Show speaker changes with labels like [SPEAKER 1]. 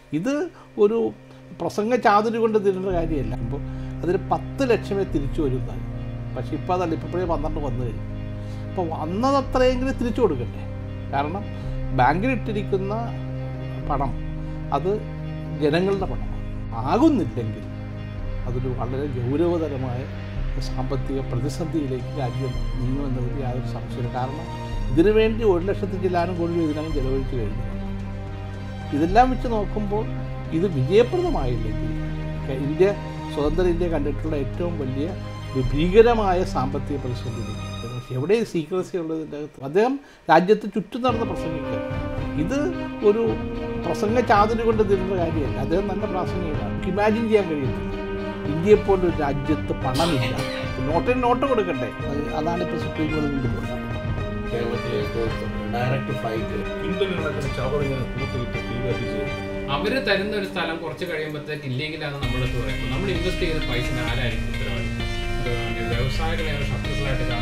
[SPEAKER 1] ഇത് ഒരു പ്രസംഗ ചാതുരി കൊണ്ട് തീരേണ്ട കാര്യമല്ല അപ്പോൾ അതിന് പത്ത് ലക്ഷമേ തിരിച്ചു വരുന്നതായി പക്ഷേ ഇപ്പോൾ അതല്ല ഇപ്പോഴേ പന്ത്രണ്ട് വന്നു കഴിഞ്ഞു അപ്പോൾ വന്നതത്രയെങ്കിലും തിരിച്ചു കൊടുക്കണ്ടേ കാരണം ബാങ്കിലിട്ടിരിക്കുന്ന പണം അത് ജനങ്ങളുടെ പണമാണ് ആകുന്നില്ലെങ്കിൽ അതൊരു വളരെ ഗൗരവതരമായ സാമ്പത്തിക പ്രതിസന്ധിയിലേക്ക് രാജ്യം നീങ്ങുമെന്നതിൽ യാതൊരു സംശയമില്ല കാരണം ഇതിനു വേണ്ടി ഒരു ലക്ഷത്തി ചില്ലാനും കോടി രൂപ ഇതിനകം ചെലവഴിച്ച് കഴിഞ്ഞു ഇതെല്ലാം വെച്ച് നോക്കുമ്പോൾ ഇത് വിജയപ്രദമായില്ലെങ്കിൽ ക- ഇന്ത്യ സ്വതന്ത്ര ഇന്ത്യ കണ്ടിട്ടുള്ള ഏറ്റവും വലിയ ഒരു ഭീകരമായ സാമ്പത്തിക പ്രതിസന്ധിയിലേക്ക് പക്ഷേ എവിടെ സീക്രസി ഉള്ളതിൻ്റെ അകത്ത് അദ്ദേഹം രാജ്യത്ത് ചുറ്റും നടന്ന് പ്രസംഗിക്കുക ഇത് ഒരു പ്രസംഗ ചാതുരി കൊണ്ട് തീരുന്ന കാര്യമല്ല അദ്ദേഹം നല്ല പ്രാസംഗികമാണ് നമുക്ക് ഇമാജിൻ ചെയ്യാൻ കഴിയത്തില്ല ഇന്ത്യയെപ്പോലൊരു രാജ്യത്ത് പണമില്ല നോട്ടിന് നോട്ട് കൊടുക്കണ്ടേ അത് അതാണ് ഇപ്പോൾ സുപ്രീം കോടതി കൊണ്ടുപോകുന്നത്
[SPEAKER 2] കേരളത്തിലെ ഡയറക്റ്റ് ഫ്ലൈറ്റ്
[SPEAKER 3] ഇന്ത്യയിൽ നടക്കുന്ന ചവറിങ്ങനെ കൂട്ടിയിട്ട് തീ കത്തിച്ച്
[SPEAKER 4] അവര് തരുന്ന ഒരു സ്ഥലം കുറച്ച് കഴിയുമ്പോഴത്തേക്ക് ഇല്ലെങ്കിലാണ് നമ്മളെടുത്ത് പറയുന്നത് നമ്മൾ ഇൻവെസ്റ്റ് ചെയ്ത പൈസ ആരായിരിക്കും ഉത്തരവാദി ഇത് വ്യവസായികളെ അവർ ശത്രുക്കളായിട്ട്